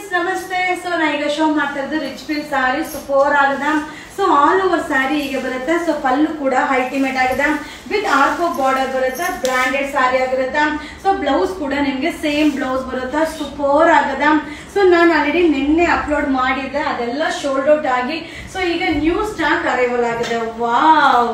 friends ನಮಸ್ತೆ so ನಾ ಈಗ ಶೋ ಮಾಡ್ತಾ ಇರೋದು ರಿಚ್ ಫೀಲ್ ಸಾರಿ ಸೂಪರ್ ಆಗದ ಸೊ ಆಲ್ ಓವರ್ ಸ್ಯಾರಿ ಈಗ ಬರುತ್ತೆ ಸೊ ಪಲ್ಲು ಕೂಡ ಅಲ್ಟಿಮೇಟ್ ಆಗಿದೆ ವಿತ್ ಆರ್ಕೋ ಬಾರ್ಡರ್ ಬರುತ್ತೆ ಬ್ರಾಂಡೆಡ್ ಸ್ಯಾರಿ ಆಗಿರುತ್ತೆ ಸೊ ಬ್ಲೌಸ್ ಕೂಡ ನಿಮ್ಗೆ ಸೇಮ್ ಬ್ಲೌಸ್ ಬರುತ್ತೆ ಸೂಪರ್ ಆಗದ ಸೊ ನಾನು ಆಲ್ರೆಡಿ ನಿನ್ನೆ ಅಪ್ಲೋಡ್ ಮಾಡಿದ್ದೆ ಅದೆಲ್ಲ ಶೋಲ್ಡ್ ಔಟ್ ಆಗಿ ಸೊ ಈಗ ನ್ಯೂ ಸ್ಟಾಕ್ ಅರೈವಲ್ ಆಗಿದೆ ವಾವ್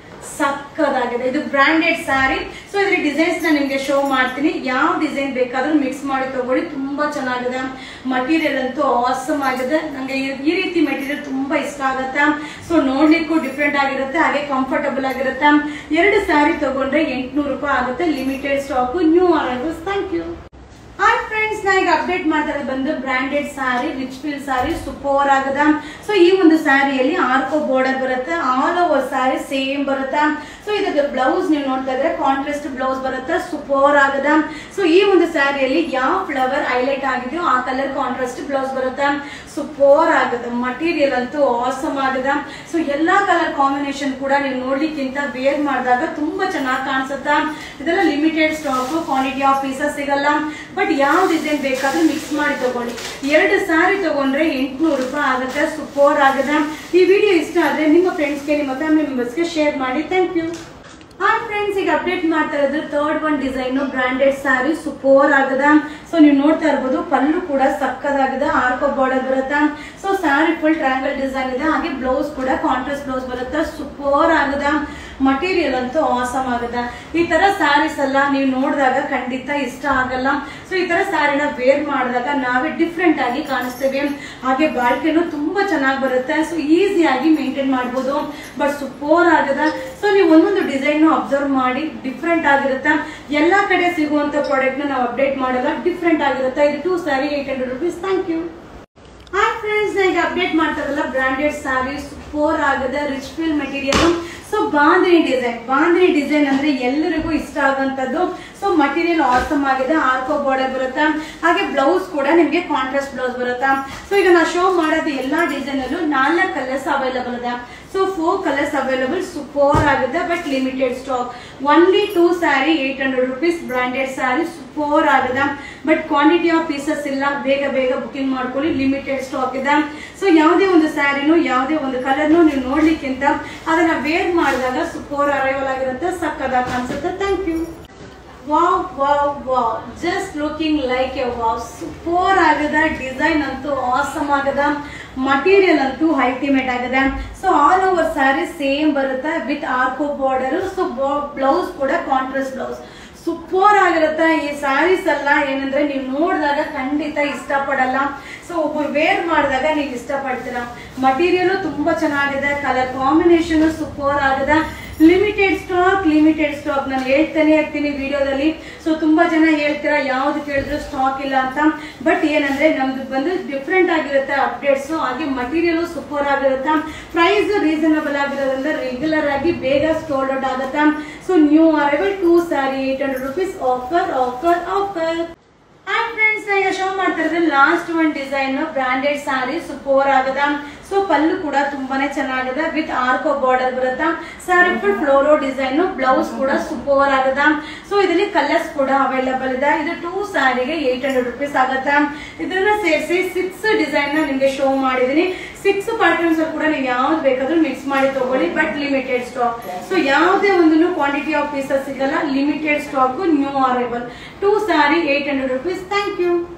ಸಕ್ಕದಾಗಿದೆ ಇದು ಬ್ರಾಂಡೆಡ್ ಸ್ಯಾರಿ ಸೊ ಇದ್ರ ಡಿಸೈನ್ಸ್ ನ ನಿಮ್ಗೆ ಶೋ ಮಾಡ್ತೀನಿ ಯಾವ ಡಿಸೈನ್ ಬೇಕಾದ್ರೂ ಮಿಕ್ಸ್ ಮಾಡಿ ತಗೊಳ್ಳಿ ತುಂಬಾ ಚೆನ್ನಾಗಿದೆ ಮಟೀರಿಯಲ್ ಅಂತೂ ಆಸಮ್ ಆಗಿದೆ ನಂಗೆ ಈ- ಈ ರೀತಿ ಮೆಟೀರಿಯಲ್ ತುಂಬಾ ಇಷ್ಟ ಆಗುತ್ತೆ ಸೊ ನೋಡ್ಲಿಕ್ಕೂ ಡಿಫ್ರೆಂಟ್ ಆಗಿರುತ್ತೆ ಹಾಗೆ ಕಂಫರ್ಟಬಲ್ ಆಗಿರುತ್ತೆ ಎರಡು ಸ್ಯಾರಿ ತಗೊಂಡ್ರೆ ಎಂಟ್ನೂರು ರೂಪಾಯಿ ಆಗುತ್ತೆ limited stock new arrivals thank you hi friends ನಾ ಈಗ ಅಪ್ಡೇಟ್ ಮಾಡ್ತಾ ಇರೋದು ಬಂದು branded sari rich feel sari super ಆಗದ ಸೊ ಈ ಒಂದು ಸ್ಯಾರಿಯಲ್ಲಿ ಆರ್ಕೋ ಬಾರ್ಡರ್ ಬರುತ್ತೆ ಆಲ್ ಓವರ್ ಸ್ಯಾರಿ ಸೇಮ್ ಬರುತ್ತೆ ಸೊ ಇದಕ್ಕೆ ಬ್ಲೌಸ್ ನೀವು ನೋಡ್ತಾ ಇದ್ರೆ ಕಾಂಟ್ರಾಸ್ಟ್ ಬ್ಲೌಸ್ ಬರುತ್ತೆ ಸೂಪರ್ ಆಗದ ಸೊ ಈ ಒಂದು ಸ್ಯಾರಿಯಲ್ಲಿ ಯಾವ ಫ್ಲವರ್ ಹೈಲೈಟ್ ಆಗಿದೆಯೋ ಆ ಕಲರ್ ಕಾಂಟ್ರಾಸ್ಟ್ ಬ್ಲೌಸ್ ಬರುತ್ತೆ ಸೂಪರ್ ಆಗುತ್ತೆ ಮಟೀರಿಯಲ್ ಅಂತೂ ಆಸಮ್ ಆಗದ ಸೊ ಎಲ್ಲಾ ಕಲರ್ ಕಾಂಬಿನೇಷನ್ ಕೂಡ ನೀವು ನೋಡ್ಲಿಕ್ಕಿಂತ ವೇರ್ ಮಾಡಿದಾಗ ತುಂಬಾ ಚೆನ್ನಾಗಿ ಕಾಣಿಸುತ್ತೆ ಇದೆಲ್ಲ limited stock quantity of pieces ಸಿಗಲ್ಲ ಬಟ್ ಯಾವ ಡಿಸೈನ್ ಬೇಕಾದ್ರೂ ಮಿಕ್ಸ್ ಮಾಡಿ ತಗೊಳ್ಳಿ ಎರಡು ಸಾರಿ ತಗೊಂಡ್ರೆ ಎಂಟ್ನೂರು ರೂಪಾಯಿ ಆಗುತ್ತೆ ಸೂಪರ್ ಆಗಿದೆ ಈ ವಿಡಿಯೋ ಇಷ್ಟ ಆದ್ರೆ ನಿಮ್ಮ ಫ್ರೆಂಡ್ಸ್ಗೆ ನಿಮ್ಮ ಫ್ಯಾಮಿಲಿ ಮೆಂಬರ್ಸ್ಗೆ ಶೇರ್ ಮಾಡಿ ಥ್ಯಾಂಕ್ ಯು ಹಾಯ್ ಫ್ರೆಂಡ್ಸ್ ಈಗ ಅಪ್ಡೇಟ್ ಮಾಡ್ತಾ ಇರೋದು third one design branded sari super ಆಗದ ಸೊ ನೀವು ನೋಡ್ತಾ ಇರ್ಬೋದು ಪಲ್ಲು ಕೂಡ ಸಕ್ಕದಾಗಿದೆ ಆರ್ಕೋ ಬಾರ್ಡರ್ ಬರುತ್ತೆ so sari full triangle design ಇದೆ ಹಾಗೆ ಬ್ಲೌಸ್ ಕೂಡ ಕಾಂಟ್ರಾಸ್ಟ್ ಬ್ಲೌಸ್ ಬರುತ್ತೆ ಸೂಪರ್ ಆಗದ ಮಟೀರಿಯಲ್ ಅಂತೂ ಆಸಮ್ ಆಗದ ಈ ತರ ಸ್ಯಾರೀಸ್ ಎಲ್ಲ ನೀವು ನೋಡಿದಾಗ ಖಂಡಿತ ಇಷ್ಟ ಆಗಲ್ಲ ಸೊ ಈ ತರ ಸ್ಯಾರಿನ ವೇರ್ ಮಾಡಿದಾಗ ನಾವೇ ಡಿಫ್ರೆಂಟ್ ಆಗಿ ಕಾಣಿಸ್ತೇವೆ ಹಾಗೆ ಬಾಳ್ಕೆನೂ ತುಂಬಾ ಚೆನ್ನಾಗಿ ಬರುತ್ತೆ ಸೊ ಈಸಿಯಾಗಿ ಮೇಂಟೈನ್ ಮಾಡ್ಬೋದು ಬಟ್ ಸೂಪರ್ ಆಗದ ಸೊ ನೀವು ಒಂದೊಂದು ಡಿಸೈನ್ ಅಬ್ಸರ್ವ್ ಮಾಡಿ ಡಿಫ್ರೆಂಟ್ ಆಗಿರುತ್ತೆ ಎಲ್ಲಾ ಕಡೆ ಸಿಗುವಂತ ಪ್ರಾಡಕ್ಟ್ ನ ನಾವು ಅಪ್ಡೇಟ್ ಮಾಡಲ್ಲ ಡಿಫ್ರೆಂಟ್ ಆಗಿರುತ್ತೆ ಇದು two sari eight hundred rupees thank you hi friends ಈಗ ಅಪ್ಡೇಟ್ ಮಾಡ್ತಾರಲ್ಲ ಬ್ರಾಂಡೆಡ್ ಸ್ಯಾರಿ ಸೂಪರ್ ಆಗದ rich feel material so bandhani design bandhani design ಅಂದ್ರೆ ಎಲ್ಲರಿಗೂ ಇಷ್ಟ ಆಗುವಂತದ್ದು ಸೊ ಮಟೀರಿಯಲ್ ಆಸಮ್ ಆಗಿದೆ ಆರ್ಕೋ ಬಾರ್ಡರ್ ಬರುತ್ತಾ ಹಾಗೆ ಬ್ಲೌಸ್ ಕೂಡ ನಿಮ್ಗೆ ಕಾಂಟ್ರಾಸ್ಟ್ ಬ್ಲೌಸ್ ಬರುತ್ತಾ ಸೊ ಈಗ ನಾ ಶೋ ಮಾಡೋದು ಎಲ್ಲಾ ಡಿಸೈನ್ ಅಲ್ಲೂ ನಾಲ್ಕು ಕಲರ್ಸ್ ಅವೈಲಬಲ್ ಇದೆ so four colours available super ಆಗಿದೆ but limited stock only two sari eight hundred rupees branded sari super ಆಗಿದೆ ಬಟ್ ಕ್ವಾಂಟಿಟಿ ಆಫ್ ಪೀಸಸ್ ಇಲ್ಲ ಬೇಗ ಬೇಗ ಬುಕಿಂಗ್ ಮಾಡ್ಕೊಳ್ಳಿ ಲಿಮಿಟೆಡ್ ಸ್ಟಾಕ್ ಇದೆ ಸೊ ಯಾವುದೇ ಒಂದು ಸ್ಯಾರಿನೂ ಯಾವುದೇ ಒಂದು ಕಲರ್ನು ನೀವು ನೋಡ್ಲಿಕ್ಕಿಂತ ಅದನ್ನ ವೇರ್ ಮಾಡಿದಾಗ ಸೂಪರ್ ಅರೈವಲ್ ಆಗಿರುತ್ತೆ ಸಕ್ಕದಾಗಿ ಕಾಣಿಸುತ್ತೆ thank you wow wow wow just looking like a wow super ಆಗದ ಡಿಸೈನ್ ಅಂತೂ ಆಸಮ್ ಆಗದ ಮಟೀರಿಯಲ್ ಅಂತೂ ಅಲ್ಟಿಮೇಟ್ ಆಗಿದೆ so all over sari same ಬರುತ್ತೆ ವಿತ್ ಆರ್ಕೋ ಬಾರ್ಡರ್ ಸೊ ಬ್ಲೌಸ್ ಕೂಡ ಕಾಂಟ್ರಾಸ್ಟ್ ಬ್ಲೌಸ್ ಸೂಪರ್ ಆಗಿರುತ್ತೆ ಈ ಸ್ಯಾರೀಸ್ ಎಲ್ಲ ಏನಂದ್ರೆ ನೀವು ನೋಡಿದಾಗ ಖಂಡಿತ ಇಷ್ಟಪಡಲ್ಲ ಸೊ ಒಬ್ಬರು ವೇರ್ ಮಾಡಿದಾಗ ನೀವು ಇಷ್ಟಪಡ್ತೀರಾ ಮಟೀರಿಯಲ್ ತುಂಬಾ ಚೆನ್ನಾಗಿದೆ ಕಲರ್ ಕಾಂಬಿನೇಷನ್ ಸೂಪರ್ ಆಗಿದೆ ಲಿಮಿಟೆಡ್ ಸ್ಟಾಕ್ ಲಿಮಿಟೆಡ್ ಸ್ಟಾಕ್ ನಾನು ಹೇಳ್ತಾನೆ ಇರ್ತೀನಿ ವಿಡಿಯೋದಲ್ಲಿ ಸೊ ತುಂಬಾ ಜನ ಹೇಳ್ತೀರಾ ಯಾವ್ದು ಕೇಳಿದ್ರು ಸ್ಟಾಕ್ ಇಲ್ಲ ಅಂತ ಬಟ್ ಏನಂದ್ರೆ ನಮ್ದು ಬಂದು ಡಿಫ್ರೆಂಟ್ ಆಗಿರುತ್ತೆ ಅಪ್ಡೇಟ್ಸ್ ಹಾಗೆ ಮಟೀರಿಯಲ್ ಸೂಪರ್ ಆಗಿರುತ್ತೆ ಪ್ರೈಸ್ ರೀಸನಬಲ್ ಆಗಿರೋದ್ರಿಂದ ರೆಗ್ಯುಲರ್ ಆಗಿ ಬೇಗ ಸ್ಟೋರ್ಡ್ ಔಟ್ ಆಗುತ್ತೆ so new arrival two sari eight hundred rupees offer offer offer hi friends ಈಗ ಶೋ ಮಾಡ್ತಾ ಇರೋದು last one design branded sari super ಆಗದ ಸೊ ಪಲ್ಲು ಕೂಡ ತುಂಬಾನೇ ಚೆನ್ನಾಗಿದೆ ವಿತ್ ಆರ್ಕೋ ಬಾರ್ಡರ್ ಬರುತ್ತಾ sari full floral design blouse ಕೂಡ ಸೂಪರ್ ಆಗದ ಸೊ ಇದರಲ್ಲಿ ಕಲರ್ಸ್ ಕೂಡ ಅವೈಲಬಲ್ ಇದೆ ಇದು ಟೂ ಸ್ಯಾರಿಗೆ ಏಟ್ ಹಂಡ್ರೆಡ್ ರುಪೀಸ್ ಆಗುತ್ತೆ ಇದನ್ನ ಸೇರಿಸಿ ಸಿಕ್ಸ್ ಡಿಸೈನ್ ನ ನಿಮ್ಗೆ ಶೋ ಮಾಡಿದೀನಿ ಸಿಕ್ಸ್ ಪ್ಯಾಟರ್ನ್ಸ್ ಕೂಡ ನೀವು ಯಾವ್ದು ಬೇಕಾದ್ರೂ ಮಿಕ್ಸ್ ಮಾಡಿ ತಗೊಳ್ಳಿ ಬಟ್ ಲಿಮಿಟೆಡ್ ಸ್ಟಾಕ್ ಸೊ ಯಾವುದೇ ಒಂದು ಕ್ವಾಂಟಿಟಿ ಆಫ್ ಪೀಸಸ್ ಸಿಗಲ್ಲ limited stock new arrival two sari eight hundred rupees thank you